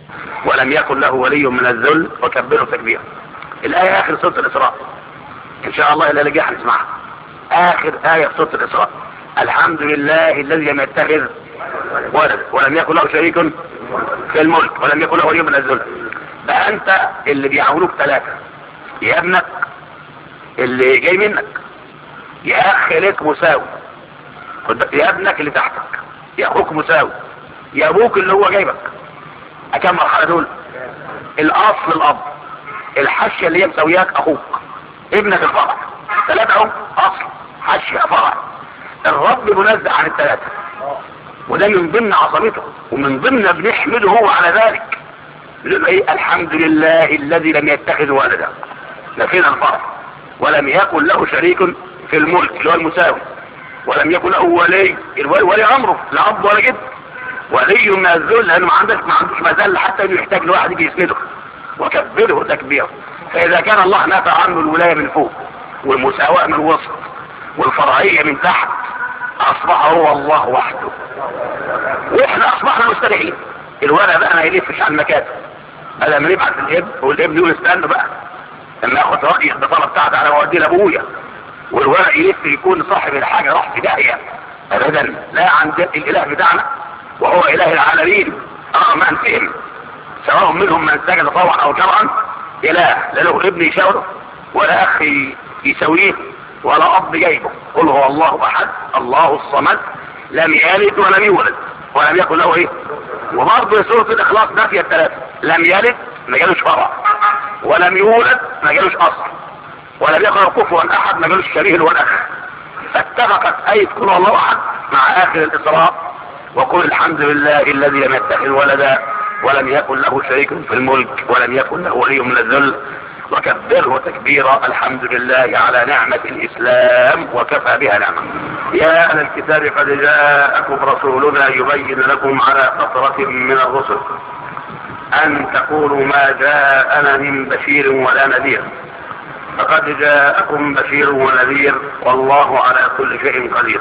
ولم يكن له ولي من الذل وكبره تكبيرا الآية آخر سورة الإسراء إن شاء الله إلا لقيها نسمعها آخر آية في سورة الإسراء الحمد لله الذي لم يتخذ ولد ولم يكن له شريك في الملك ولم يكن له ولي من الذل بقى أنت اللي بيعاونوك ثلاثة يا ابنك اللي جاي منك يا أخ لك مساوي خد بالك، يا ابنك اللي تحتك يا أخوك مساوي يا أبوك اللي هو جايبك أكم مرحلة دول الأصل الأب الحشية اللي هي مساوياك أخوك ابنك الفرع ثلاثة اهو أصل حشية فرع الرب منزه عن الثلاثة وده من ضمن عظمته ومن ضمن بنحمده هو على ذلك بنقول ايه الحمد لله الذي لم يتخذ ولدا نفينا الفرع ولم يكن له شريك في الملك اللي هو المساوي ولم يكن له ولي الولي ولي امره لا اب ولا جد ولي من الذل لانه ما عندك ما عندوش مزل حتى انه يحتاج لواحد يجي يسنده وكبره تكبيرا فاذا كان الله نفى عنه الولايه من فوق والمساواه من الوسط والفرعيه من تحت اصبح هو الله وحده واحنا اصبحنا مستريحين الولد بقى ما يلفش على المكاتب هذا لما نبعت الابن والابن يقول استنى بقى لما ياخد راي البطاله بتاعتي على مودي لابويا والولد يلف يكون صاحب الحاجه راح في داهيه ابدا لا عند الاله بتاعنا وهو اله العالمين اه من فهم سواء منهم من سجد طوعا او كرها اله لا له ابن يشاوره ولا اخ يسويه ولا اب جايبه قل هو الله احد الله الصمد لم يلد ولم يولد ولم يكن له ايه وبرضه سورة الاخلاص نافية الثلاثة لم يلد ما جالوش فرع ولم يولد ما جالوش اصل ولم يكن له كفوا احد ما جالوش شبيه ولا اخ فاتفقت اية قل هو الله احد مع اخر الاسراء وقل الحمد لله الذي لم يتخذ ولدا ولم يكن له شريك في الملك ولم يكن له ولي من الذل وكبره تكبيرا الحمد لله على نعمة الإسلام وكفى بها نعمة يا أهل الكتاب قد جاءكم رسولنا يبين لكم على فترة من الرسل أن تقولوا ما جاءنا من بشير ولا نذير فقد جاءكم بشير ونذير والله على كل شيء قدير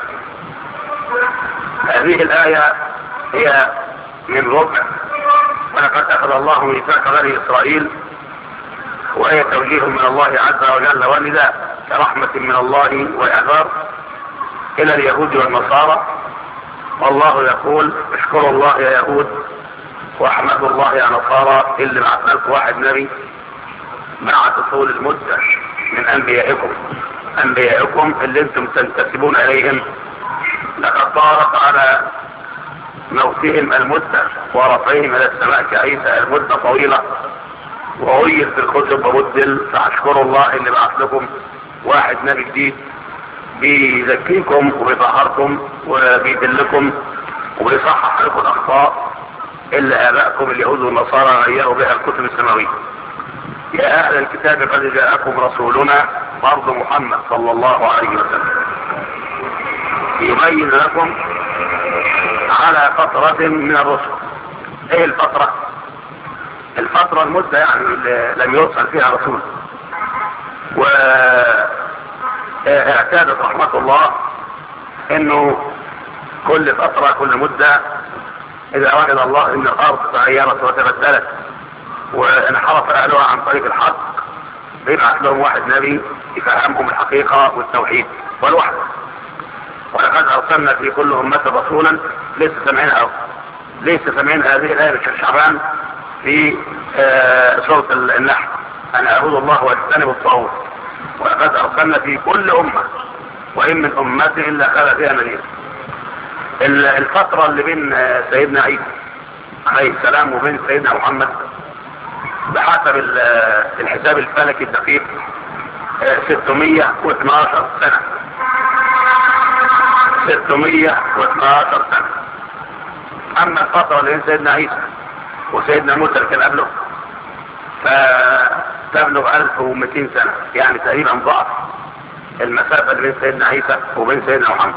هذه الآية هي من ربع ولقد أخذ الله ميثاق بني إسرائيل وهي توجيه من الله عز وجل ونداء كرحمة من الله وإعذار إلى اليهود والنصارى والله يقول اشكروا الله يا يهود واحمدوا الله يا نصارى اللي بعث لكم واحد نبي مع طول المدة من أنبيائكم أنبيائكم اللي أنتم تنتسبون إليهم لقد طارت على موتهم المدة ورفعهم إلى السماء كعيسى المدة طويلة وغير في الكتب وبدل فاشكروا الله اللي بعث لكم واحد نبي جديد بيزكيكم وبيطهركم وبيدلكم وبيصحح لكم الاخطاء اللي ابائكم اليهود والنصارى غيروا بها الكتب السماويه. يا اهل الكتاب قد جاءكم رسولنا فرض محمد صلى الله عليه وسلم. يبين لكم على فترة من الرسل. ايه الفترة؟ الفترة المدة يعني اللي لم يرسل فيها رسول واعتادت رحمة الله انه كل فترة كل مدة اذا وجد الله ان الارض تغيرت وتبدلت وانحرف اهلها عن طريق الحق بيبعث لهم واحد نبي يفهمهم الحقيقة والتوحيد والوحدة ولقد ارسلنا في كل امة رسولا لسه سامعينها لسه سامعين هذه الايه من شعبان في آه سورة النحل أن أعبد الله واجتنب الطاغوت ولقد أرسلنا في كل أمة وإن من أمة إلا خلى فيها نذير الفترة اللي بين سيدنا عيسى عليه السلام وبين سيدنا محمد بحسب الحساب الفلكي الدقيق 612 سنة 612 سنة أما الفترة اللي بين سيدنا عيسى وسيدنا موسى اللي كان قبله فتبلغ 1200 سنة يعني تقريبا ضعف المسافة اللي بين سيدنا عيسى وبين سيدنا محمد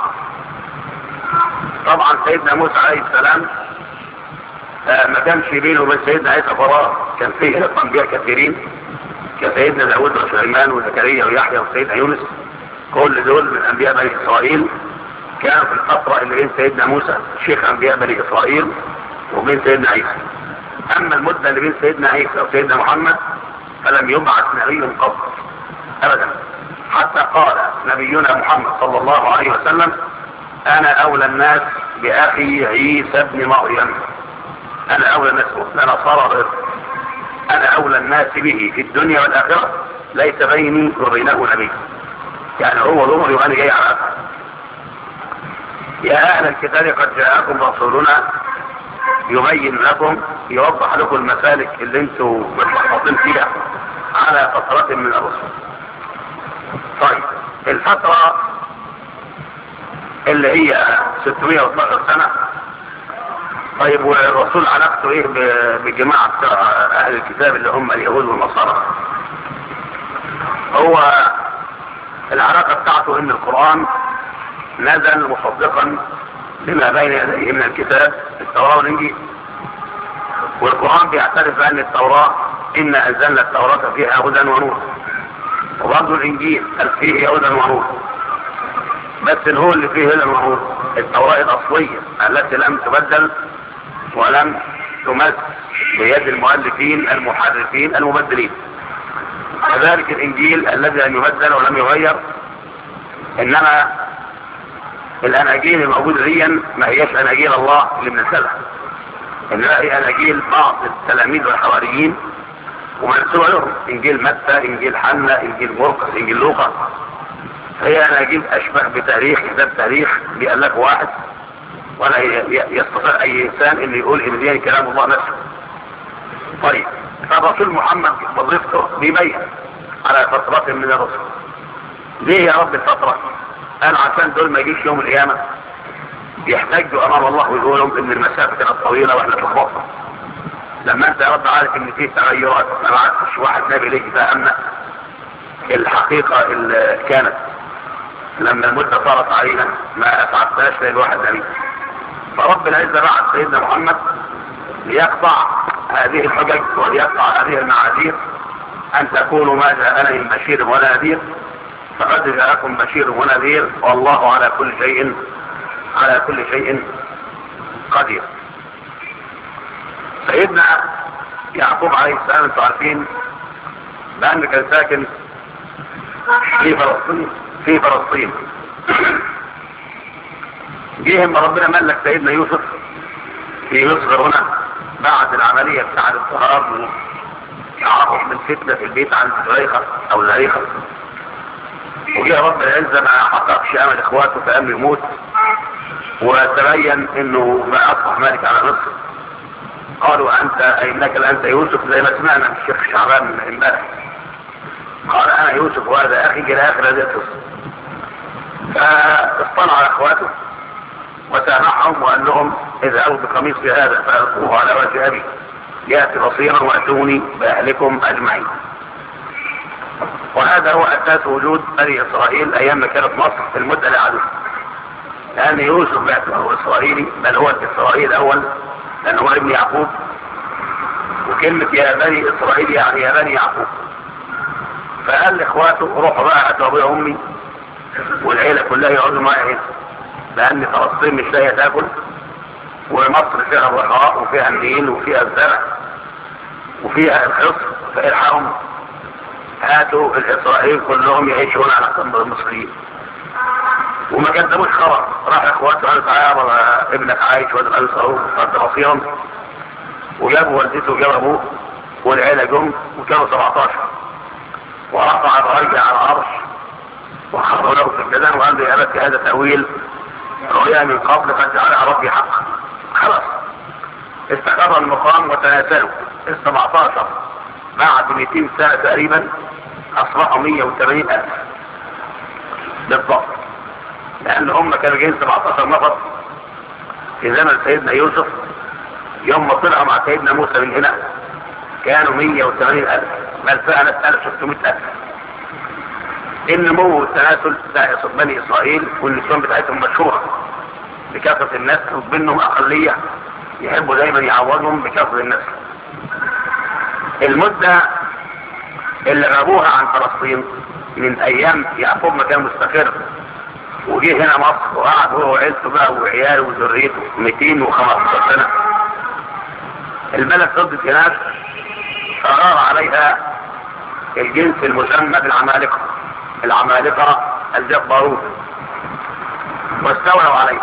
طبعا سيدنا موسى عليه السلام ما كانش بينه وبين سيدنا عيسى فراغ كان فيه انبياء كثيرين كسيدنا داود وسليمان وزكريا ويحيى وسيدنا يونس كل دول من انبياء بني اسرائيل كان في الفترة اللي بين سيدنا موسى شيخ انبياء بني اسرائيل وبين سيدنا عيسى اما المدة اللي بين سيدنا عيسى وسيدنا محمد فلم يبعث نبي قط ابدا حتى قال نبينا محمد صلى الله عليه وسلم انا اولى الناس باخي عيسى ابن مريم انا اولى الناس لا صار غير انا اولى الناس به في الدنيا والاخره ليس بيني وبينه نبي يعني هو ظهري وانا جاي على أثر. يا اهل الكتاب قد جاءكم رسولنا يبين لكم يوضح لكم المسالك اللي انتوا متلخبطين فيها على فترات من الرسل طيب الفترة اللي هي 612 سنة طيب والرسول علاقته ايه ب- بالجماعة بتاع اهل الكتاب اللي هم اليهود والنصارى هو العلاقة بتاعته ان القرآن نزل مصدقا لما بين يديه من الكتاب التوراة والانجيل والقرآن بيعترف بأن التوراة إنا أنزلنا التوراة فيها هدى ونور وبرضه الإنجيل قال فيه هدى ونور بس اللي هو اللي فيه هدى ونور التوراة الأصلية التي لم تبدل ولم تمس بيد المؤلفين المحرفين المبدلين كذلك الإنجيل الذي لم يبدل ولم يغير إنما الأناجيل الموجودة دي ما هيش أناجيل الله اللي بننزلها إنما هي أناجيل بعض التلاميذ والحواريين ومنسوبة لهم إنجيل متى إنجيل حنا إنجيل مرقس إنجيل لوقا هي أناجيل أشبه بتاريخ كتاب تاريخ بيألف واحد ولا ي- ي- يستطيع أي إنسان إنه يقول إن دي كلام الله نفسه طيب فالرسول محمد وظيفته بيبين على فترات من الرسل ليه يا رب الفترة قال عشان دول ما يجيش يوم القيامة يحتاجوا امام الله ويقولوا ان المسافة كانت طويلة واحنا في البطن لما انت يا رب عارف ان في تغيرات ما بعتش واحد نبي ليك فهمنا الحقيقة اللي كانت لما المدة صارت علينا ما افعلتهاش للواحد نبي فرب العزة بعت سيدنا محمد ليقطع هذه الحجج وليقطع هذه المعاذير ان تكونوا ما جاءنا من بشير ولا نذير فقد جاءكم بشير ونذير والله على كل شيء على كل شيء قدير سيدنا يعقوب عليه السلام انتم عارفين بأنه كان ساكن في فلسطين في فلسطين جه اما ربنا ملك سيدنا يوسف في يصغر هنا بعد العملية بتاعت الطهارات يعرفوا من فتنة في البيت عند زليخة او زليخة وجه رب العزة ما حققش امل اخواته فقام يموت وتبين انه ما اصبح مالك على مصر قالوا انت انك لانت يوسف زي ما سمعنا من الشيخ شعبان من امبارح قال انا يوسف وهذا اخي الى اخر هذه القصه فاطلع على اخواته وسامحهم وقال لهم اذهبوا بقميصي هذا فالقوه على وجه ابي ياتي بصيرا واتوني باهلكم اجمعين وهذا هو اساس وجود بني اسرائيل ايام ما كانت مصر في المده العديده لان يوسف باعتباره اسرائيلي بل هو الاسرائيلي الاول لانه هو ابن يعقوب وكلمة يا بني اسرائيل يعني يا بني يعقوب فقال لاخواته روحوا بقى هاتوا ابويا وامي والعيلة كلها يقعدوا معايا هنا لان فلسطين مش لاقية تاكل ومصر فيها الرخاء وفيها النيل وفيها الزرع وفيها الخصر فالحقهم هاتوا الاسرائيل كلهم يعيشوا هنا على قدم المصريين وما قدموش خبر راح اخواته قالوا تعالى يابا ابنك عايش وادي قالوا صاروخ قد بصيرا وجابوا والدته وجابوا ابوه والعيله جم وكانوا 17 ورفع الرجل على العرش وخروا له في الجنان وقال له يا ابت هذا تاويل رؤيا من قبل قد جعلها ربي حقا خلاص استقر المقام وتناسلوا ال 17 بعد 200 سنه تقريبا اصبحوا 180 الف بالضبط لان هم كانوا جايين 17 نفر في زمن سيدنا يوسف يوم ما طلعوا مع سيدنا موسى من هنا كانوا 180 الف بل فعلا 1600 الف النمو والتناسل بتاع بني اسرائيل والنسوان بتاعتهم مشهوره بكثره النسل وبينهم اقليه يحبوا دايما يعوضهم بكثره النسل المده اللي غابوها عن فلسطين من ايام يعقوب ما كان مستقر وجه هنا مصر وقعد هو وعيلته بقى وعياله وذريته 215 سنه البلد صدت هناك فغار عليها الجنس المسمى بالعمالقة العمالقة الجبارون واستولوا عليه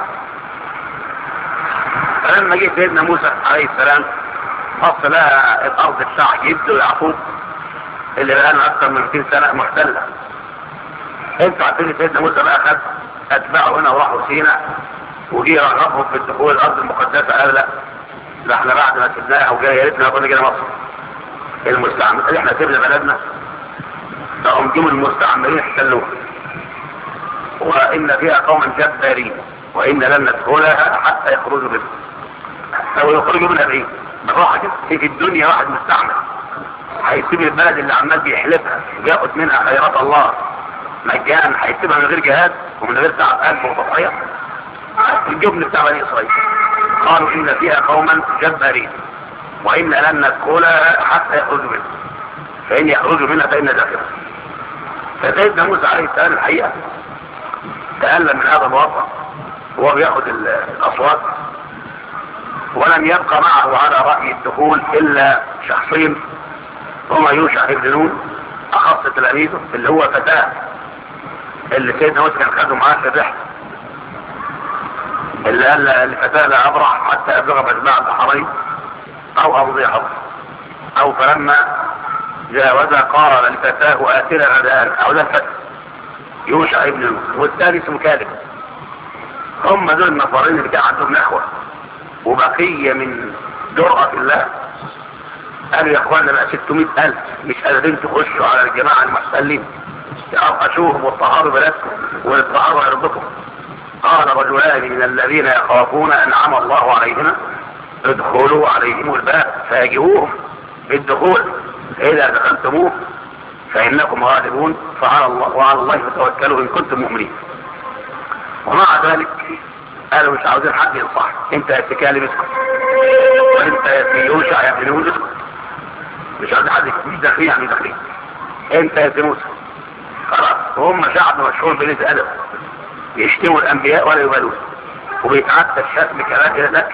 فلما جه سيدنا موسى عليه السلام بص لها الارض بتاع جده يعقوب اللي بقى لنا اكثر من 200 سنه محتله انتوا عارفين سيدنا موسى بقى خد اتباعه هنا وراحوا سينا وجي رغبهم في الدخول الارض المقدسه قال لا ده احنا بعد ما سيبناها وجاي يا ريتنا كنا جينا مصر المستعمر احنا سيبنا بلدنا فهم جم المستعمرين احتلوها وان فيها قوما جبارين وان لن ندخلها حتى يخرجوا منها او يخرجوا منها بايه؟ بالراحه كده في الدنيا واحد مستعمر هيسيب البلد اللي عمال بيحلفها وياخد منها خيرات الله مجانا هيسيبها من غير جهاد ومن غير تعب قلب وتضحيه الجبن بتاع بني اسرائيل قالوا ان فيها قوما جبارين وان لن ندخلها حتى يخرجوا منها فان يخرجوا منها فان داخلها فسيدنا موسى عليه السلام الحقيقه تألم من هذا الوضع وهو بياخد الاصوات ولم يبقى معه على رأي الدخول الا شخصين هما يوشع بن نون اخص تلاميذه اللي هو فتاه اللي سيدنا موسى كان خده معاه في الرحله اللي قال لفتاه لا ابرح حتى ابلغ مجمع البحرين او امضي حظ او فلما جاوز قال لفتاه اتنا غداء او ده الفتى يوشع ابن نون والثاني اسمه كاذب هم دول النفرين اللي كان عندهم نخوه وبقيه من جرأة الله قالوا يا اخوانا بقى 600 الف مش قادرين تخشوا على الجماعه المحتلين تقرقشوهم وتطهروا بلادكم ويطهروا عرضكم قال رجلان من الذين يخافون انعم الله عليهما ادخلوا عليهم الباب فاجئوهم بالدخول اذا دخلتموه فانكم غالبون فعلى الله وعلى الله فتوكلوا ان كنتم مؤمنين ومع ذلك قالوا مش عاوزين حد ينصح انت يا سكالي اسكت وانت يا يوشع يا ابن نون اسكت مش عاوزين حد مش داخلين يعني داخلين انت يا موسى خلاص وهم شعب مشهور بقله ادب يشتموا الانبياء ولا يبالون وبيتعدى الشتم كمان الى ذاك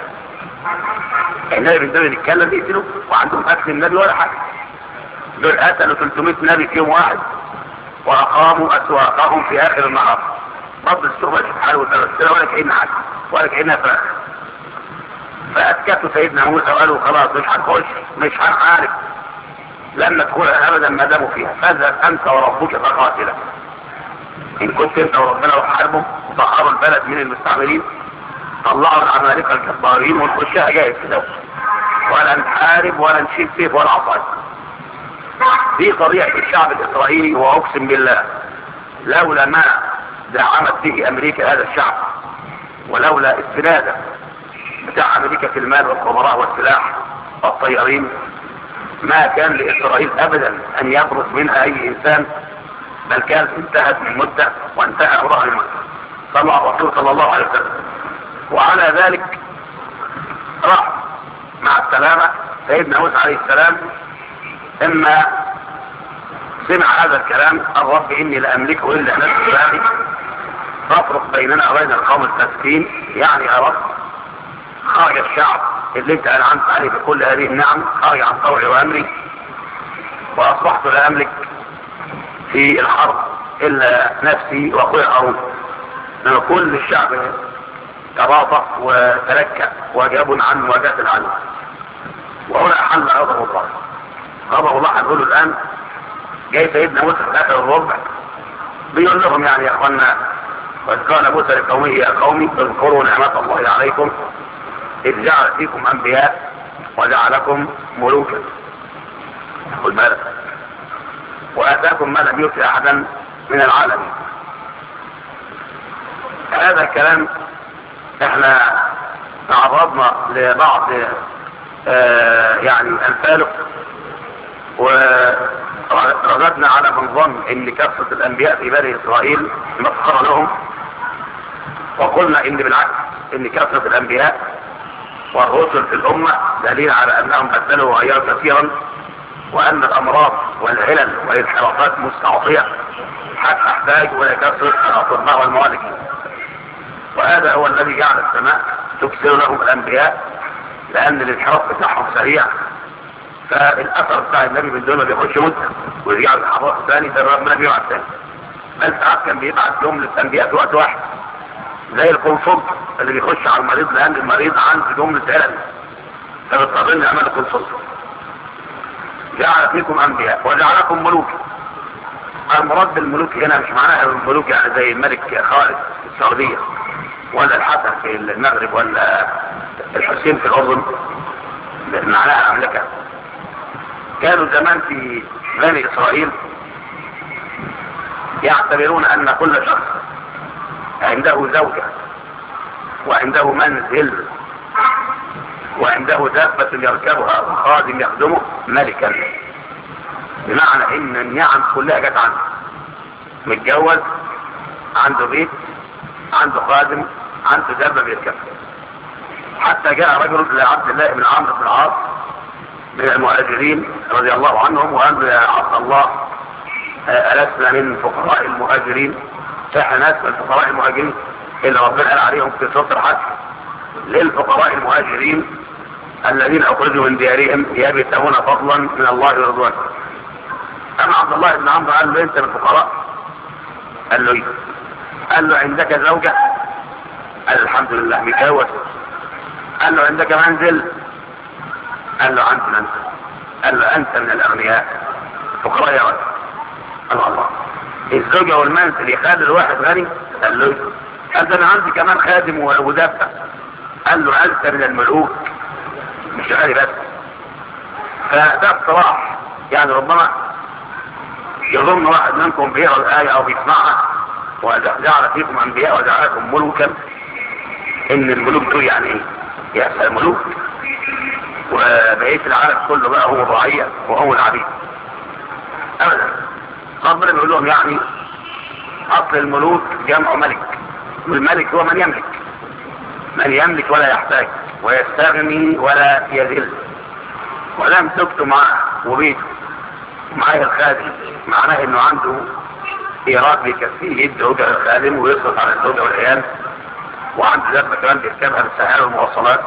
النبي بن داود يتكلم يقتلوا وعندهم قتل النبي ولا حاجه دول قتلوا 300 نبي في يوم واحد واقاموا اسواقهم في اخر النهار رب السوق سبحانه وتعالى ولا كأن حاجه ولا كأنها فراخ فأسكتوا سيدنا موسى وقالوا خلاص مش هنخش مش هنحارب لن ندخلها ابدا ما داموا فيها فاذهب انت وربك فقاتلا ان كنت انت وربنا وحاربوا وطهروا البلد من المستعمرين طلعوا العمالقه الجبارين ونخشها جاهز كده ولا نحارب ولا نشيل سيف ولا عصايه دي طبيعه الشعب الاسرائيلي واقسم بالله لولا ما دعمت به امريكا هذا الشعب ولولا استناده بتاع امريكا في المال والخبراء والسلاح والطيارين ما كان لاسرائيل ابدا ان يبرز منها اي انسان بل كانت انتهت من مده وانتهى امرها من مده صلى الرسول صلى الله عليه وسلم وعلى ذلك راح مع السلامه سيدنا موسى عليه السلام اما سمع هذا الكلام الرب اني لاملكه الا نفسي بابي فافرق بيننا وبين القوم الفاسقين يعني يا رب خرج الشعب اللي انت انعمت عليه بكل هذه النعم خرج عن طوعي وامري واصبحت لا املك في الحرب الا نفسي واخوي هارون لما كل الشعب ترافق وتلكأ وجاب عن مواجهة العدو وهنا حل غضب الله غضب الله هنقوله الان جاي سيدنا موسى في اخر الربع بيقول لهم يعني يا اخوانا وإذ قال موسى لقومه يا قوم اذكروا نعمة الله عليكم إذ جعل فيكم أنبياء وجعلكم ملوكا خد بالك وآتاكم ما لم يؤت أحدا من العالمين هذا الكلام احنا تعرضنا لبعض آه يعني أمثاله ورددنا على من ظن ان كثرة الانبياء في بني اسرائيل مسخرة لهم وقلنا ان بالعكس ان كثرة الانبياء والرسل في الامة دليل على انهم بدلوا وغيروا كثيرا وان الامراض والعلل والانحرافات مستعصية حتى تحتاج الى كثرة الاطباء والموالك وهذا هو الذي جعل السماء تكسر لهم الانبياء لان الانحراف بتاعهم سريع فالاثر بتاع النبي من دول ما بياخدش مده ويرجعوا ينحرفوا ثاني ده ربنا بيبعت ثاني بل ساعات كان بيبعت لهم للانبياء في وقت واحد زي القنصل اللي بيخش على المريض لان المريض عنده جمله علم فبيضطر يعمل قنصل جعل فيكم انبياء وجعلكم ملوكا المراد بالملوك هنا مش معناها الملوك يعني زي الملك خالد في السعوديه ولا الحسن في المغرب ولا الحسين في الاردن معناها مملكه كانوا زمان في بني اسرائيل يعتبرون ان كل شخص عنده زوجة وعنده منزل وعنده دابة يركبها وخادم يخدمه ملكا بمعنى ان النعم كلها جت عنده متجوز عنده بيت عنده خادم عنده دابة بيركبها حتى جاء رجل لعبد الله بن عمرو بن العاص من المهاجرين رضي الله عنهم وقال له يا عبد الله ألسنا من فقراء المهاجرين احنا ناس من فقراء المهاجرين اللي ربنا قال عليهم في سورة الحج للفقراء المهاجرين الذين اخرجوا من ديارهم يبتغون فضلا من الله ورضوانه اما عبد الله بن عمرو قال له انت من الفقراء قال له ايه قال له عندك زوجة قال الحمد لله متجوز قال له عندك منزل قال له عندي منزل قال له انت من الاغنياء فقراء يا رجل قال الله الزوجة والمنزل يخلي الواحد غني قال له قال ده انا عندي كمان خادم ودابة قال له انت من الملوك مش غني بس فده اقتراح يعني ربما يظن واحد منكم بيقرا الآية او بيسمعها وجعل فيكم انبياء وجعلكم ملوكا ان الملوك دول يعني ايه؟ يا الملوك وبقية العالم كله بقى هو الرعية وهو العبيد ابدا ربنا بيقول لهم يعني اصل الملوك جمع ملك والملك هو من يملك من يملك ولا يحتاج ويستغني ولا يذل ولم تكتب معاه وبيته معاه الخادم معناه انه عنده ايراد بيكفيه يدي وجه الخادم ويصرف على الزوجه والعيال وعنده دابه كمان بيركبها بالسيارة والمواصلات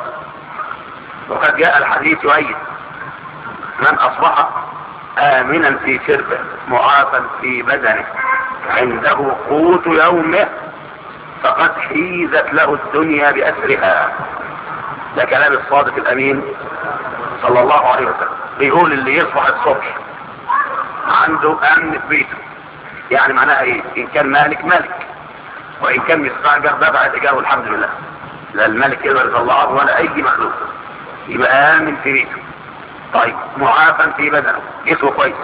وقد جاء الحديث يؤيد من اصبح آمنا في سربه معافا في بدنه عنده قوت يومه فقد حيزت له الدنيا بأسرها ده كلام الصادق الأمين صلى الله عليه وسلم بيقول اللي يصبح الصبح عنده أمن في بيته يعني معناها ايه إن كان مالك مالك وإن كان مستعجر دفع الإجابة الحمد لله لا الملك يقدر يطلعه ولا أي مخلوق يبقى آمن في بيته طيب معافى في بدنه جسمه كويس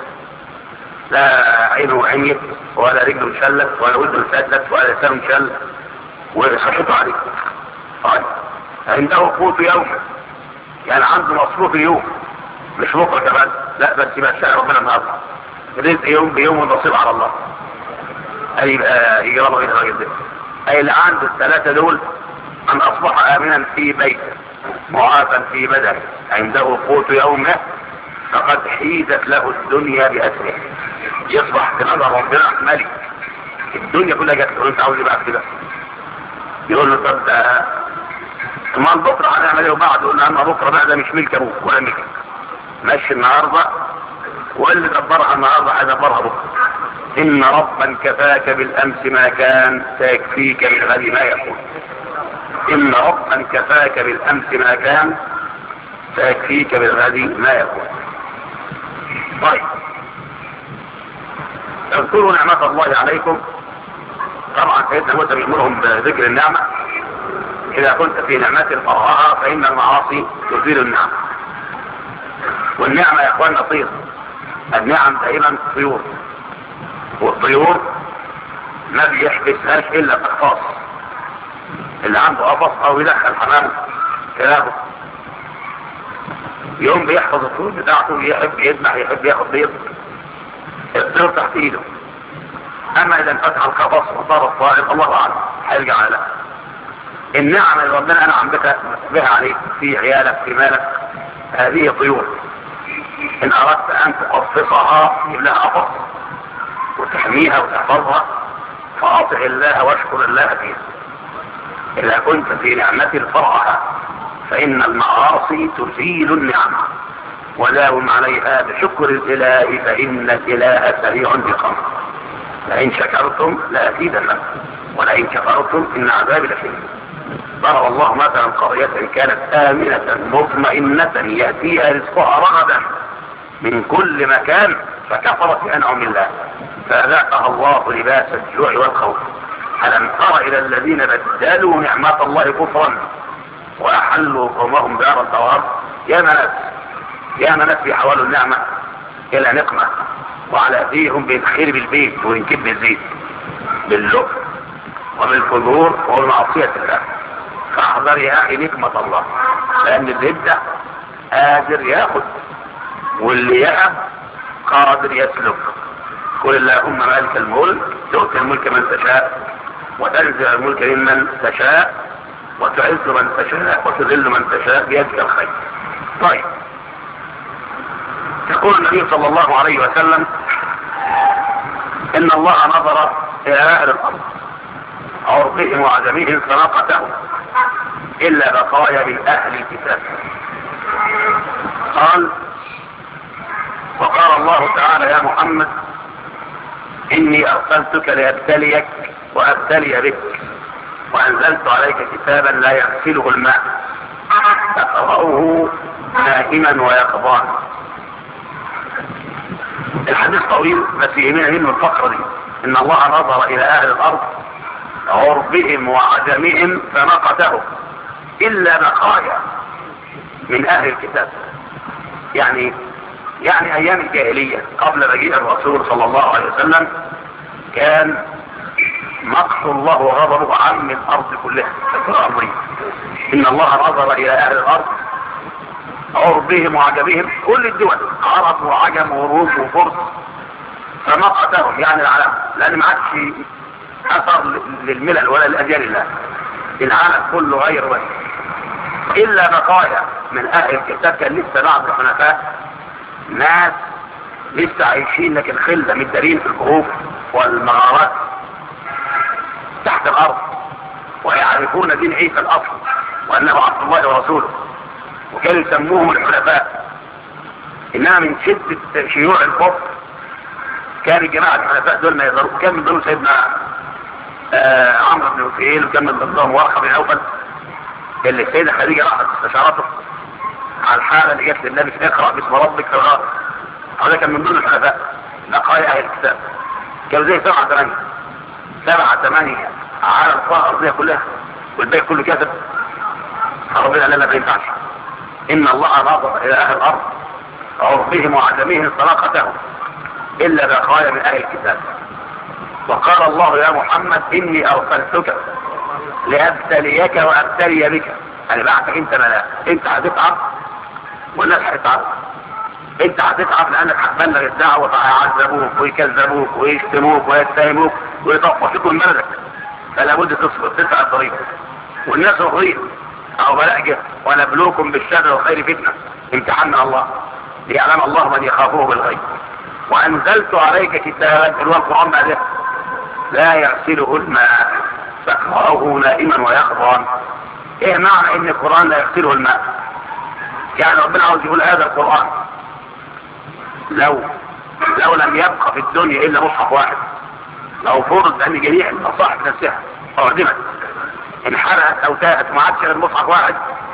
لا عينه عميت ولا رجله انشلت ولا ودنه انسدت ولا لسانه انشل وصحته عليه طيب عنده قوت يوم يعني عنده مصروف يوم مش بكره كمان لا بس ما شاء ربنا النهارده رزق يوم بيوم والنصيب على الله اي يبقى يجرى له ايه الراجل ده اي اللي عنده الثلاثه دول ان اصبح امنا في بيته معافا في بدنه عنده قوت يومه فقد حيدت له الدنيا بأسره يصبح في نظر ربنا ملك الدنيا كلها جت له انت عاوز يبقى كده يقول له طب ده امال بكره هنعمل ايه وبعد يقول له اما بكره بقى ده مش ملك ابوك ولا ملك ماشي النهارده واللي دبرها النهارده هيدبرها بكره ان ربا كفاك بالامس ما كان سيكفيك بالغد ما يكون إن ربا كفاك بالأمس ما كان سيكفيك بالغد ما يكون طيب اذكروا نعمة الله عليكم طبعا سيدنا موسى بيأمرهم بذكر النعمة إذا كنت في نعمة فرعها فإن المعاصي تزيل النعمة والنعمة يا إخوان نصير النعم دائما طيور والطيور ما بيحبسهاش إلا الأقفاص اللي عنده قفص او يدخل حمام كلابه يوم بيحفظ الطيور بتاعته يحب يذبح يحب ياخد بيض الطير تحت ايده اما اذا انفتح القفص وصار الطائر الله اعلم هيرجع على لا النعم اللي ربنا انعم بك بها عليك في عيالك في مالك هذه طيور ان اردت ان تقفصها يجيب لها قفص وتحميها وتحفظها فاطع الله واشكر الله فيها إذا كنت في نعمة فرعها فإن المعاصي تزيل النعمة وداوم عليها بشكر الإله فإن الإله سريع بقمر لئن شكرتم لأزيدنكم ولئن كفرتم إن عذابي لشديد ضرب الله مثلا قرية كانت آمنة مطمئنة يأتيها رزقها رغدا من كل مكان فكفرت بأنعم الله فأذاقها الله لباس الجوع والخوف ألم تر إلى الذين بدلوا نعمة الله كفرا وأحلوا قومهم دار الدوار يا مناس يا مناس بيحولوا النعمة إلى نقمة وعلى فيهم بينخرب البيت وينكب الزيت باللؤم وبالفجور وبمعصية الله فاحذر يا أخي نقمة الله لأن اللي يبدأ قادر ياخد واللي يأب قادر يسلك قل اللهم مالك الملك تؤتي الملك من تشاء وتنزع الملك ممن تشاء وتعز من تشاء وتذل من تشاء بيدك الخير طيب يقول النبي صلى الله عليه وسلم ان الله نظر الى اهل الارض عرضهم وعجمهم فناقتهم الا بقايا من اهل الكتاب قال وقال الله تعالى يا محمد اني ارسلتك لابتليك وابتلي بك وانزلت عليك كتابا لا يغسله الماء تقرأه نائما ويقظان الحديث طويل بس يهمنا منه الفقرة دي ان الله نظر الى اهل الارض عربهم وعجمهم فنقتهم الا بقايا من اهل الكتاب يعني يعني ايام الجاهلية قبل مجيء الرسول صلى الله عليه وسلم كان مقت الله وغضبه عم الارض كلها الارضية ان الله نظر الى اهل الارض عربهم وعجمهم كل الدول عرب وعجم وروم وفرس فمقتهم يعني العالم لان ما عادش اثر للملل ولا لاديان الله العالم كله غير وجه الا بقايا من اهل الكتاب كان لسه بعض الحنفاء ناس لسه عايشين لكن خلة متدارين في الكهوف والمغارات تحت الارض ويعرفون دين عيسى الاصل وانه عبد الله ورسوله وكانوا يسموهم الحلفاء انما من شدة شيوع الكفر كان الجماعة الحلفاء دول ما يقدروا كان من دول سيدنا آه عمرو بن وكيل وكان من ضمنهم ورقة بن اوفل اللي السيدة خديجة راحت استشارته على الحالة اللي جت للنبي في اقرأ باسم ربك في الغار هذا كان من دون الحلفاء بقايا اهل الكتاب كانوا زي سبعة ثمانية سبعة ثمانية على القوى الارضية كلها والباقي كله كذب ربنا لنا ما ينفعش ان الله نظر الى اهل الارض عرفهم وعدمهم صداقتهم الا بقايا من اهل الكتاب وقال الله يا محمد اني ارسلتك لابتليك وابتلي بك يعني بعتك انت ملاك انت هتتعب والناس هتتعب انت هتتعب لانك هتبلغ الدعوه فهيعذبوك ويكذبوك ويشتموك ويتهموك ويطفوا فيك من بلدك فلا بد تصبر تدفع الطريق والناس رضيت او بلأجة ونبلوكم بالشر والخير فتنة امتحان الله ليعلم الله من يخافه بالغيب وانزلت عليك كتابا اللي هو القرآن بعده لا يغسله الماء تقرأه نائما ويقظان ايه معنى ان القرآن لا يغسله الماء يعني ربنا عاوز يقول هذا القرآن لو لو لم يبقى في الدنيا الا مصحف واحد لو فرض ان جميع المصاحف نفسها اعدمت انحرقت او تاهت ما عادش غير مصحف واحد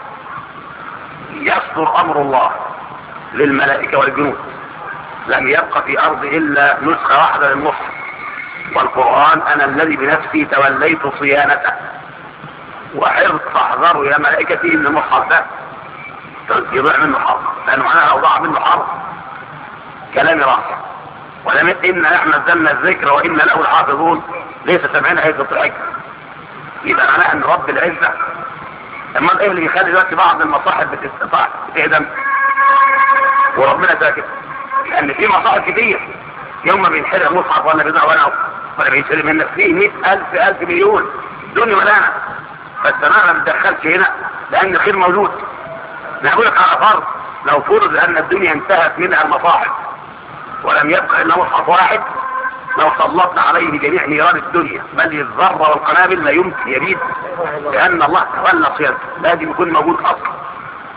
يصدر امر الله للملائكة والجنود لم يبقى في ارض الا نسخة واحدة للمصحف والقرآن انا الذي بنفسي توليت صيانته وحرص فاحذروا يا ملائكتي ان المصحف ده يضيع منه حرف لانه معناها لو ضاع منه حرف كلامي راح ولم ان نحن نزلنا الذكر وان له الحافظون ليس سمعنا هيئة الحج يبقى معناها ان رب العزة اما ايه اللي بيخلي دلوقتي بعض المصاحف بتستطاع بتهدم وربنا ساكت لان في مصاحف كتير يوم ما بينحرق مصحف ولا بيضيع ولا ولا بينشرب منك فيه 100000 ألف مليون دنيا ملانة فالسماء ما بتدخلش هنا لان الخير موجود نقول لك على فرض لو فرض ان الدنيا انتهت منها المصاحف ولم يبقى الا مصحف واحد لو سلطنا عليه جميع نيران الدنيا بل الذرة والقنابل لا يمكن يبيد لان الله تولى صيانته لازم يكون موجود اصلا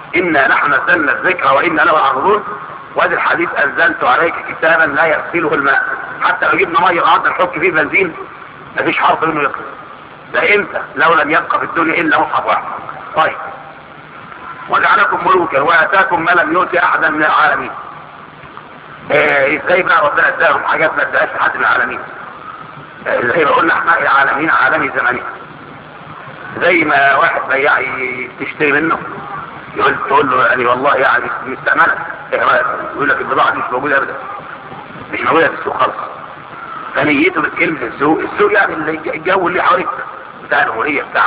انا نحن نزلنا الذكر وانا له حافظون وادي الحديث انزلت عليك كتابا لا يغسله الماء حتى لو جبنا ميه وقعدنا نحط فيه بنزين مفيش حرف منه يخلص ده امتى لو لم يبقى في الدنيا الا مصحف واحد طيب وجعلكم ملوكا واتاكم ما لم يؤت احدا من العالمين إيه، ازاي بقى ربنا اداهم حاجات ما اداهاش لحد من العالمين إيه، زي ما قلنا احنا العالمين عالمي زمني زي ما واحد بياع ي- تشتري منه يقول تقول له يعني والله يعني مستعمله ايه رايك يقول لك البضاعه دي مش موجوده ابدا مش موجوده في السوق خالص فنيته بتكلمة السوق السوق يعني اللي- الجو اللي حواليك بتاع الجمهورية بتاع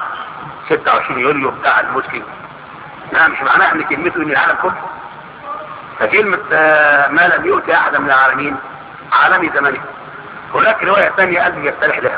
26 يوليو بتاع المسكين لا مش معناها ان كلمته ان العالم كله فكلمة آه، ما لم يؤتي احدا من العالمين عالمي زمني هناك رواية ثانية قلبي يستريح لها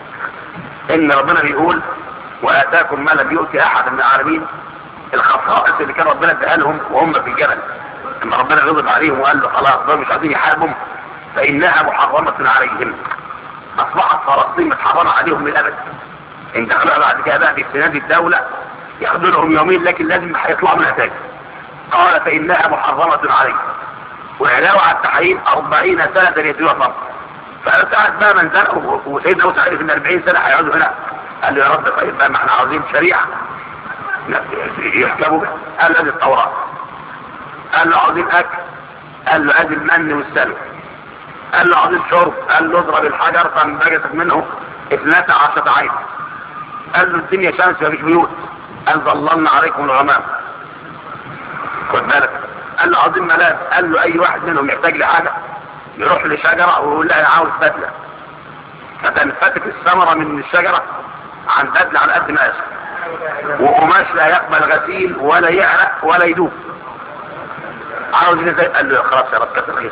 ان ربنا بيقول واتاكم ما لم يؤتي احدا من العالمين الخصائص اللي كان ربنا اداها لهم وهم في الجبل لما ربنا غضب عليهم وقال له خلاص دول مش عايزين يحاربهم فانها محرمة عليهم اصبحت فلسطين متحرمة عليهم من الابد ان دخلوا بعد كده بقى باستناد الدولة ياخدوا لهم يومين لكن لازم هيطلعوا منها تاني قال فانها محرمة عليهم وعلاوة على التحريم 40 سنة يتلوها الارض فساعد بقى من زنقوا وسيدنا موسى عرف ان 40 سنة هيقعدوا هنا قال له يا رب طيب بقى ما احنا عاوزين شريعة يحكموا بها قال له ادي التوراة قال له عاوزين اكل قال له ادي المن والسلوى قال له عاوزين شرب قال له اضرب الحجر فانبجست منه اثنتا عشرة عين قال له الدنيا شمس مفيش بيوت قال ظللنا عليكم الغمام خد بالك قال له عاوزين ملاذ قال له اي واحد منهم يحتاج لحاجه يروح لشجره ويقول لها انا عاوز بدله فتنفتك الثمره من الشجره عن بدله على قد ما يسر وقماش لا يقبل غسيل ولا يعرق ولا يدوب عاوز ازاي قال له خلاص يا رب كتر خيرك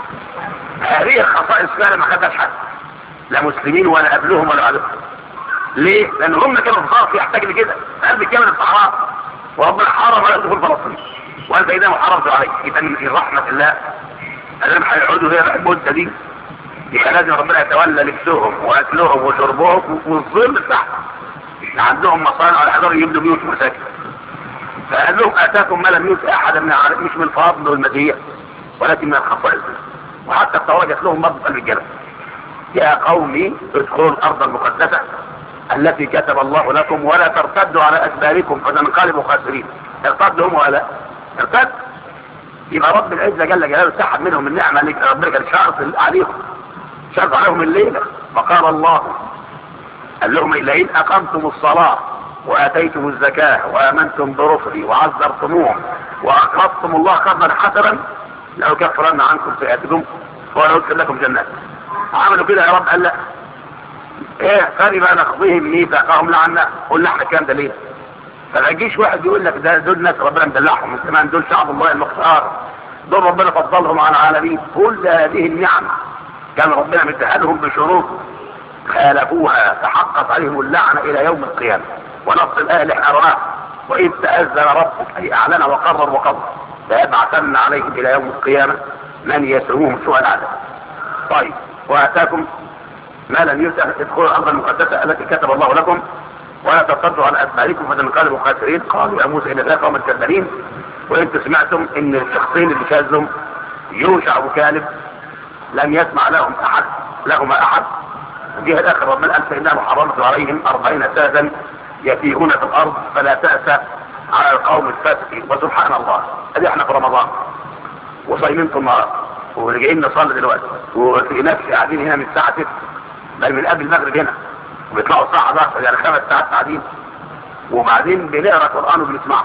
هذه الخصائص فعلا ما خدهاش حد لا مسلمين ولا قبلهم ولا بعدهم ليه؟ لان هم كانوا في ظرف يحتاج لكده قلب كامل الصحراء وربنا حرم على دخول فلسطين وقال فاذا ما حرمت عليه يبقى من رحمه الله الذين هيقعدوا هي المده دي يبقى لازم ربنا يتولى لبسهم واكلهم وشربهم والظل بتاعهم عندهم مصانع ولا حضروا يبنوا بيوت ومساكن فقال لهم اتاكم ما لم يؤت احدا من العالم مش من الفضل والمزيه ولكن من الخصائص وحتى التوراة جات لهم برضه قلب الجبل يا قومي ادخلوا الارض المقدسه التي كتب الله لكم ولا ترتدوا على ادباركم فتنقلبوا خاسرين ارتدوا هم ولا ارتد يبقى رب العزه جل جلاله سحب منهم النعمه اللي ربنا كان شرط عليهم شرط عليهم الليله فقال الله قال لهم لئن اقمتم الصلاه واتيتم الزكاه وامنتم برسلي وعزرتموهم واقرضتم الله قرضا حسنا لأكفرن عنكم سيئاتكم ولا أدخل لكم جنات عملوا كده يا رب قال لا ايه قريبا نقضيهم ميثاقهم لعنا قلنا احنا الكلام ده ليه فما يجيش واحد يقول لك ده دول ناس ربنا مدلعهم من زمان دول شعب الله المختار دول ربنا فضلهم على العالمين كل هذه النعم كان ربنا مديها لهم بشروط خالفوها تحقق عليهم اللعنه الى يوم القيامه ونص الايه اللي احنا قرأناها واذ تاذن ربك اي اعلن وقرر وقضى ليبعثن عليهم الى يوم القيامه من يسرهم سوء العذاب طيب واتاكم ما لم يؤت ادخلوا الارض المقدسه التي كتب الله لكم ولا ترتدوا على ادباركم فتنقلبوا خاسرين قالوا يا موسى ان ذاك قوم الكذابين وانتم سمعتم ان الشخصين اللي شاذهم يوشع وكالب لم يسمع لهم احد لهما احد جه الاخر ربنا قال فانها محرمه عليهم أربعين سنه يتيهون في الارض فلا تاس على القوم الفاسقين وسبحان الله ادي احنا في رمضان وصايمين طول النهار ورجعين نصلي دلوقتي وفي ناس قاعدين هنا من الساعه 6 بل من قبل المغرب هنا وبيطلعوا الساعه 11 يعني خمس ساعات قاعدين وبعدين بنقرا قران وبنسمعه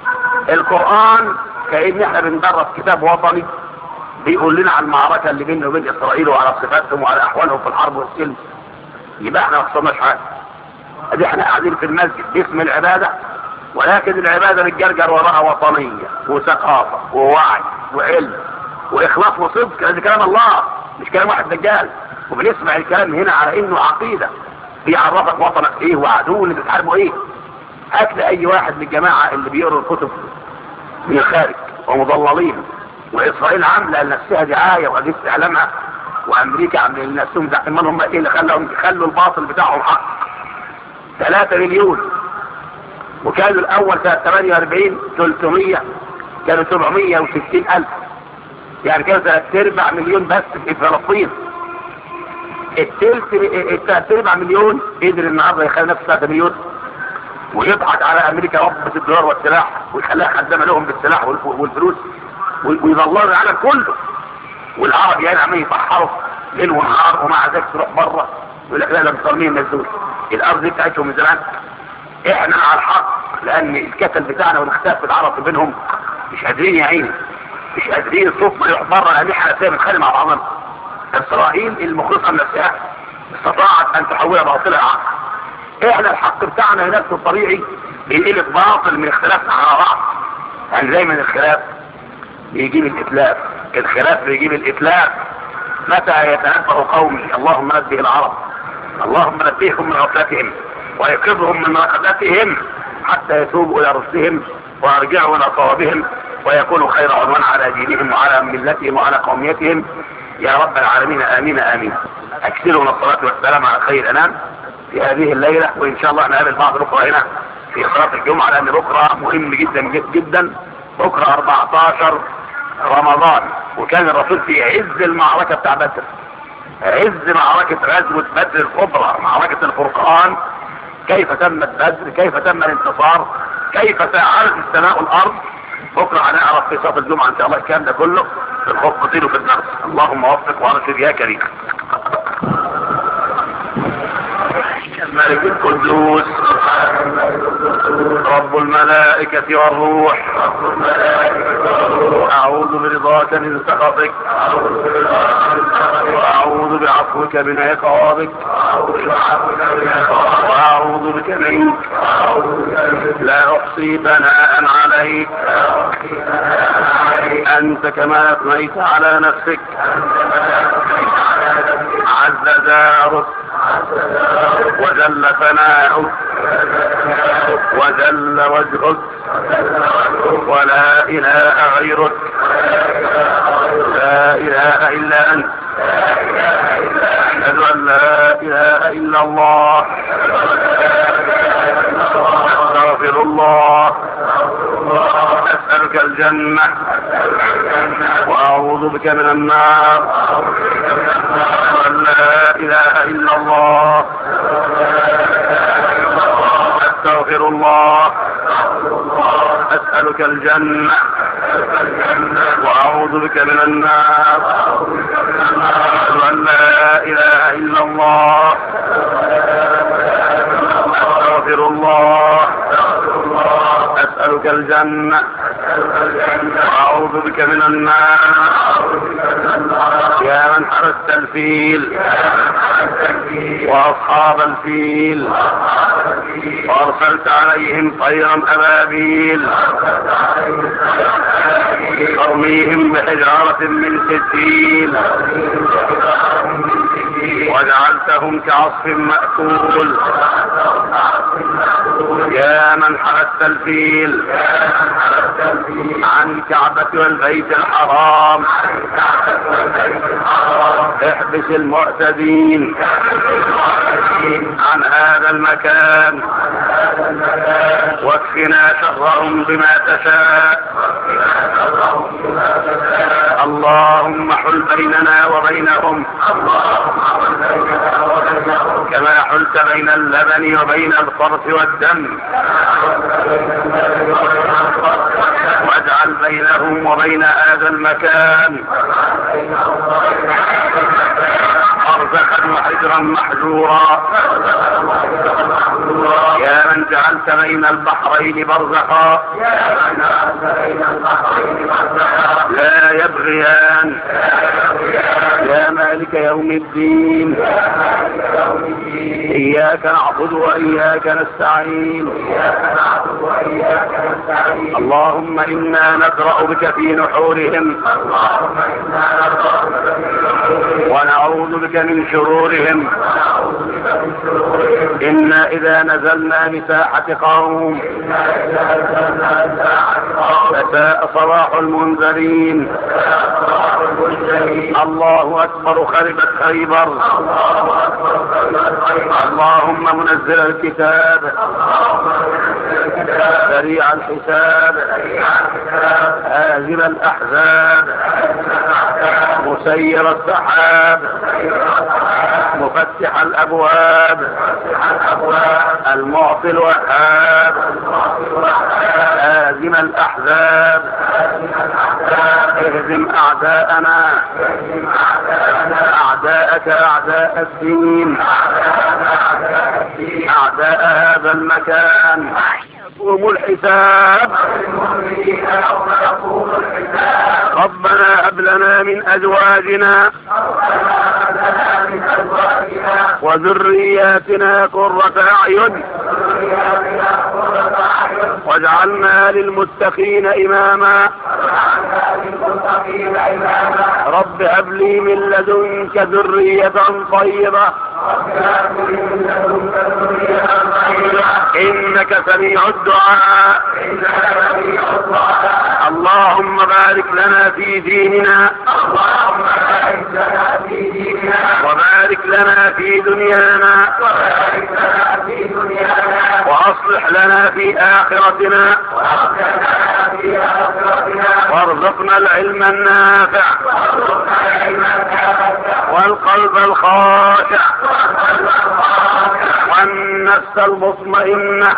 القران كان احنا بندرس كتاب وطني بيقول لنا على المعركه اللي بيننا وبين اسرائيل وعلى صفاتهم وعلى احوالهم في الحرب والسلم يبقى احنا ما خسرناش حاجه ادي احنا قاعدين في المسجد باسم العباده ولكن العباده بتجرجر وراها وطنيه وثقافه ووعي وعلم واخلاص وصدق هذا كلام الله مش كلام واحد دجال وبنسمع الكلام هنا على انه عقيده بيعرفك وطنك ايه وعدو اللي بتحاربه ايه هات لي اي واحد من الجماعه اللي بيقروا الكتب من الخارج ومضللين واسرائيل عامله لنفسها دعايه واجهزه اعلامها وامريكا عامله لنفسهم دعايه امال هم ايه اللي خلاهم يخلوا الباطل بتاعهم حق 3 مليون وكانوا الاول سنة 48 300 كانوا 760 الف يعني كانوا ثلاث ارباع مليون بس في فلسطين التلت الثلاث ارباع مليون قدر النهارده يخلي نفسه 3 مليون ويضحك على امريكا ربة الدولار والسلاح ويخليها خدامه لهم بالسلاح والف- والفلوس وي- ويضللوا العالم كله والعرب يعني عمالين يفحروا ليل ونهار ومع ذلك تروح بره يقول لك لا ده مصممين نزول الارض دي بتاعتهم من زمان احنا على الحق لان الكتل بتاعنا والاختلاف العرب بينهم مش قادرين يا عيني مش قادرين صوتنا يروح بره لان احنا نفسنا بنتخانق مع بعضنا اسرائيل المخلصه من نفسها استطاعت ان تحولها باطلها حق احنا الحق بتاعنا هناك في الطبيعي بينقلب باطل من اختلافنا على بعض يعني دايما الخلاف بيجيب الاتلاف الخلاف بيجيب الاتلاف متى يتنبه قومي اللهم نبه العرب اللهم نبههم من غفلتهم ويقظهم من غفلتهم حتى يتوبوا الى رشدهم ويرجعوا الى صوابهم ويكونوا خير عنوان على دينهم وعلى ملتهم وعلى قوميتهم يا رب العالمين امين امين اكثروا من الصلاه والسلام على خير الانام في هذه الليله وان شاء الله نقابل بعض بكره هنا في صلاه الجمعه لان بكره مهم جدا جدا جدا بكره 14 رمضان وكان الرسول في عز المعركه بتاع بدر عز معركة غزوة بدر الكبرى معركة الفرقان كيف تمت بدر كيف تم الانتصار كيف ساعدت السماء والارض بكرة هنعرف في صلاة الجمعة ان شاء الله الكلام ده كله في الخطبتين وفي الدرس اللهم وفق وارشد يا كريم ملك القدوس رب الملائكة والروح أعوذ برضاك من سخطك وأعوذ بعفوك من عقابك وأعوذ بك منك لا أحصي ثناء عليك أنت كما أثنيت على نفسك عز دارك وجل ثناؤك وجل وجهك ولا إله غيرك لا إله إلا أنت أشهد أن لا إله إلا الله أستغفر الله أسألك الجنة وأعوذ بك من النار أن لا إله إلا الله أستغفر الله أسألك الجنة وأعوذ بك من النار أشهد أن لا إله إلا الله أستغفر الله أسألك الجنة وأعوذ بك من النار يا من حرست الفيل وأصحاب الفيل وأرسلت عليهم طيرا أبابيل ترميهم بحجارة من سجيل وجعلتهم كعصف مأكول يا من حرست الفيل عن الكعبة والبيت الحرام احبس المعتدين عن هذا المكان واكفنا شرهم بما تشاء اللهم حل بيننا وبينهم كما حلت بين اللبن وبين الفرث والدم واجعل بينهم وبين هذا المكان برزخا وحجرا محجورا يا من جعلت بين البحرين برزخا لا يبغيان يا مالك يوم الدين إياك نعبد وإياك نستعين اللهم إنا ندرأ بك في نحورهم ونعوذ بك من شرورهم إنا إذا نزلنا بساحة قوم فساء صلاح المنذرين الله أكبر خربت خيبر اللهم منزل الكتاب سريع الحساب هازم الأحزاب مسير السحاب مفتح الأبواب المعطي الوهاب هازم الأحزاب اهزم أعداءنا أعداءك أعداء الدين أعداء هذا المكان يقوم الحساب ربنا هب لنا من أزواجنا وذرياتنا قرة أعين واجعلنا للمتقين إماما رب هب لي من لدنك ذرية طيبة إنك سميع الدعاء اللهم بارك لنا في ديننا وبارك لنا في دنيانا وأصلح لنا في آخرتنا وارزقنا العلم النافع والقلب الخاشع والنفس المطمئنة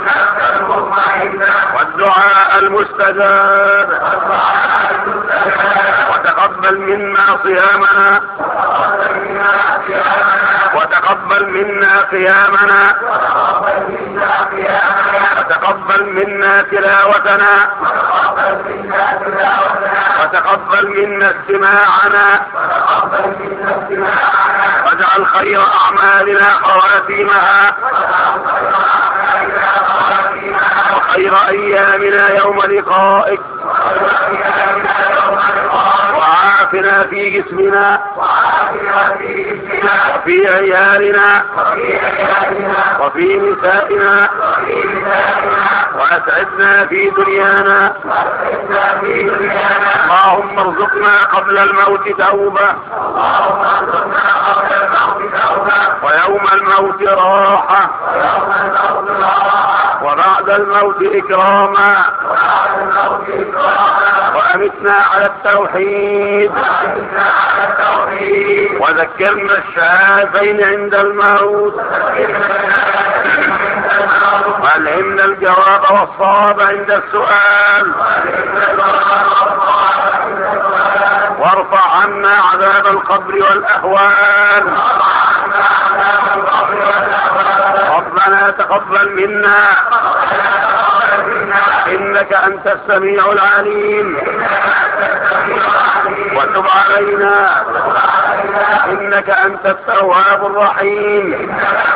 والدعاء المستجاب وتقبل منا صيامنا وتقبل منا قيامنا وتقبل منا تلاوتنا وتقبل منا استماعنا واجعل خير أعمالنا خواتيمها وخير أيامنا يوم لقائك وعافنا في جسمنا وفي عيالنا وفي نسائنا وأسعدنا في دنيانا اللهم ارزقنا قبل الموت توبة ويوم الموت راحة وبعد الموت إكراما وأمتنا على التوحيد وذكرنا الشهادتين عند الموت وألهمنا الجواب والصواب عند السؤال وارفع عنا عذاب القبر والأهوال ربنا تقبل منا إنك أنت السميع العليم وتب علينا إنك أنت التواب الرحيم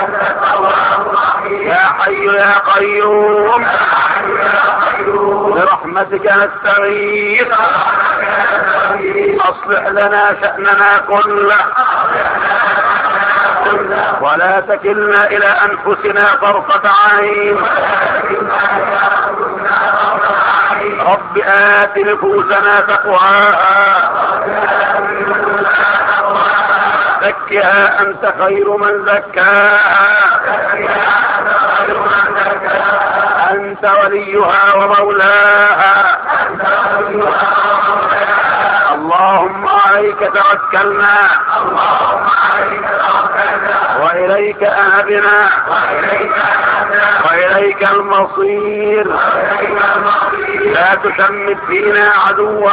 يا حي يا قيوم برحمتك نستغيث أصلح لنا شأننا كله ولا تكلنا إلى أنفسنا طرفة عين رب آت نفوسنا تقواها زكها أنت خير من زكاها أنت وليها ومولاها اللهم عليك توكلنا وإليك أهبنا وإليك المصير لا تشمت فينا عدوا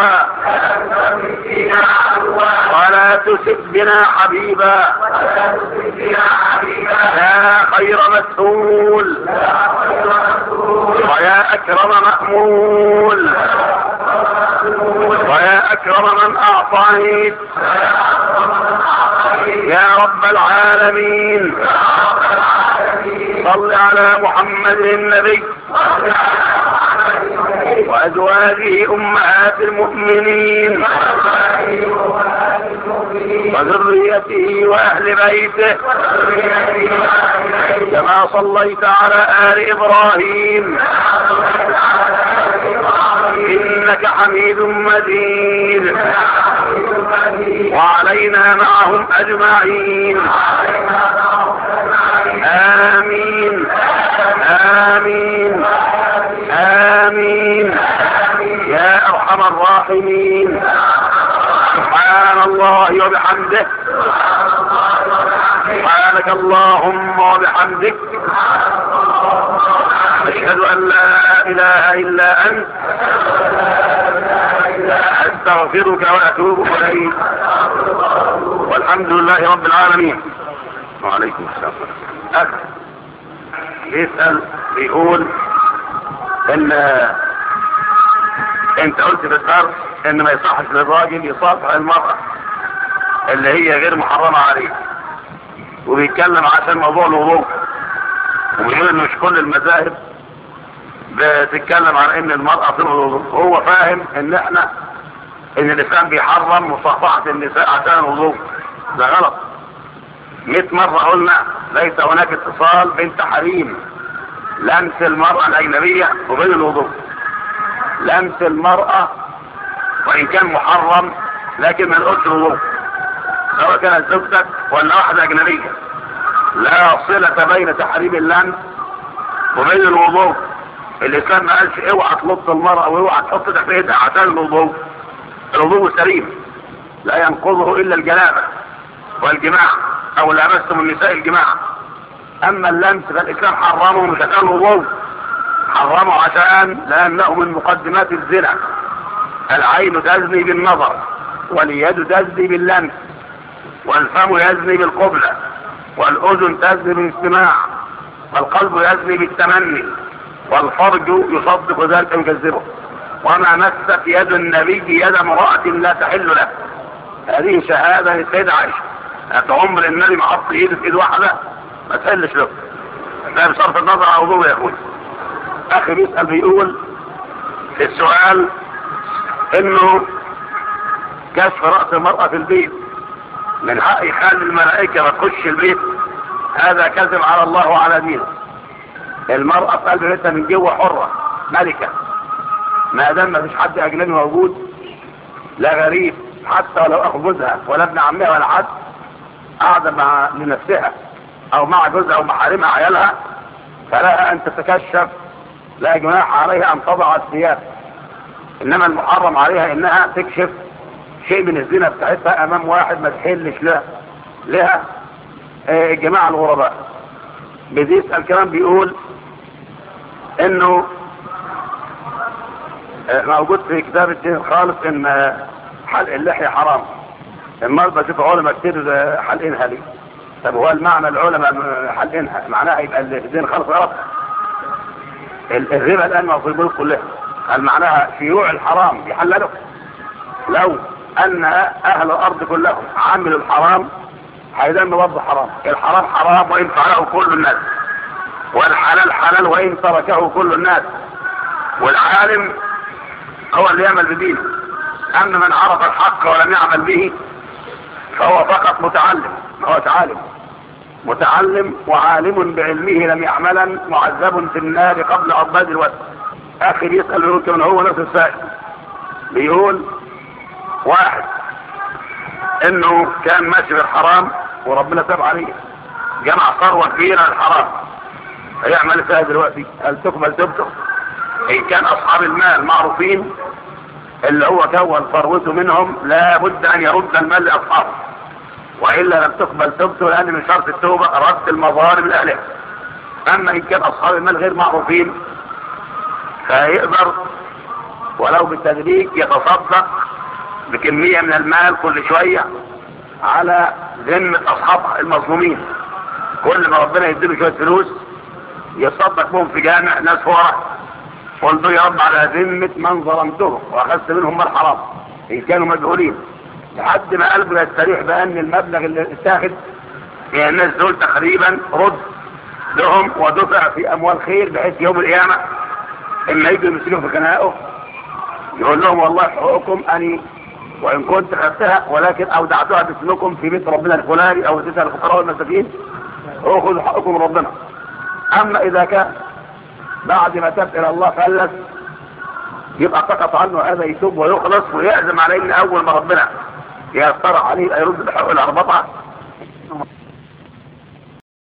ولا تسب بنا حبيبا يا خير مسؤول ويا أكرم مأمول ويا أكرم من أعطيت يا رب العالمين صل على محمد النبي وأزواجه أمهات المؤمنين وذريته وأهل بيته كما صليت على آل إبراهيم إنك حميد مجيد وعلينا معهم أجمعين آمين آمين آمين يا أرحم الراحمين سبحان الله وبحمده سبحانك اللهم وبحمدك أشهد أن لا إله إلا أنت أستغفرك وأتوب إليك والحمد لله رب العالمين وعليكم السلام أخ يسأل بيقول إن أنت قلت في الدرس إن ما يصحش للراجل يصافح المرأة اللي هي غير محرمة عليه وبيتكلم عشان موضوع الوضوء وبيقول إن مش كل المذاهب بتتكلم عن ان المرأة في الوضوء هو فاهم ان احنا ان الاسلام بيحرم مصافحة النساء عشان الوضوء ده غلط 100 مرة قلنا ليس هناك اتصال بين تحريم لمس المرأة الاجنبية وبين الوضوء لمس المرأة وان كان محرم لكن ما نقولش الوضوء سواء كانت زوجتك ولا واحدة اجنبية لا صلة بين تحريم اللمس وبين الوضوء الاسلام ما قالش اوعى تلط المرأة واوعى تحط ايدك في ايدها عشان الوضوء الوضوء سليم لا ينقضه الا الجنابة والجماع او لامستم النساء الجماع اما اللمس فالاسلام حرمه مش عشان الوضوء حرمه عشان لانه من مقدمات الزنا العين تزني بالنظر واليد تزني باللمس والفم يزني بالقبلة والاذن تزني بالاستماع والقلب يزني بالتمني والفرج يصدق ذلك ويكذبه وما مست يد النبي يد امرأة لا تحل له هذه شهادة للسيدة عائشة عمر النبي ما حط ايده في ايد واحدة ما تحلش له ده بصرف النظر على وضوء يا اخوي اخي بيسأل بيقول في السؤال انه كشف رأس المرأة في البيت من حق يخلي الملائكة ما تخش البيت هذا كذب على الله وعلى دينه المرأة في قلب بيتها من جوه حرة ملكة ما دام ما فيش حد اجنبي موجود لا غريب حتى لو اخو جوزها ولا ابن عمها ولا حد قاعدة مع لنفسها او مع جوزها او محارمها عيالها فلها ان تتكشف لا جناح عليها ان تضع الثياب انما المحرم عليها انها تكشف شيء من الزنا بتاعتها امام واحد ما تحلش لها لها آه، الجماعة الغرباء بيسأل كمان بيقول انه آه، موجود في كتاب الدين خالص ان آه، حلق اللحية حرام المرة بشوف علماء كتير آه، حلقينها لي طب هو المعنى العلماء حلقينها معناها يبقى الدين خالص غلط ال- الربا الان ما في البلوك كلها هل معناها شيوع الحرام يحللوا لو ان اهل الارض كلهم عملوا الحرام هيدم برضه حرام الحرام حرام وان فعله كل الناس والحلال حلال وان تركه كل الناس والعالم هو اللي يعمل بدينه اما من عرف الحق ولم يعمل به فهو فقط متعلم هو تعالم متعلم وعالم بعلمه لم يعملا معذب في النار قبل عباد الوقت اخي يسأل يقول كمان هو نفس السائل بيقول واحد انه كان ماشي بالحرام وربنا تاب عليه جمع ثروه كبيره للحرام هيعمل فيها دلوقتي هل تقبل توبته ان كان اصحاب المال معروفين اللي هو كون ثروته منهم لابد ان يرد المال لاصحابه والا لم تقبل توبته لان من شرط التوبه رد المظالم لاهلها اما ان كان اصحاب المال غير معروفين فيقدر ولو بالتدريج يتصدق بكمية من المال كل شوية على ذمة أصحاب المظلومين كل ما ربنا يديله شوية فلوس يصدق بهم في جامع ناس فقراء قل له يا رب على ذمة من ظلمتهم وأخذت منهم مال حرام إن كانوا مجهولين لحد ما قلبه يستريح بأن المبلغ اللي اتاخد من الناس دول تقريبا رد لهم ودفع في أموال خير بحيث يوم القيامة إما يجوا يمسكوا في خناقه يقول لهم والله حقوقكم أني وإن كنت خدتها ولكن أودعتها باسمكم في بيت ربنا الفلاني أو اديتها للفقراء والمساكين خذوا حقكم من ربنا أما إذا كان بعد ما تاب إلى الله فلس يبقى سقط عنه هذا يتوب ويخلص ويعزم على إن أول ما ربنا يا ترى عليه يرد بحق الأربطة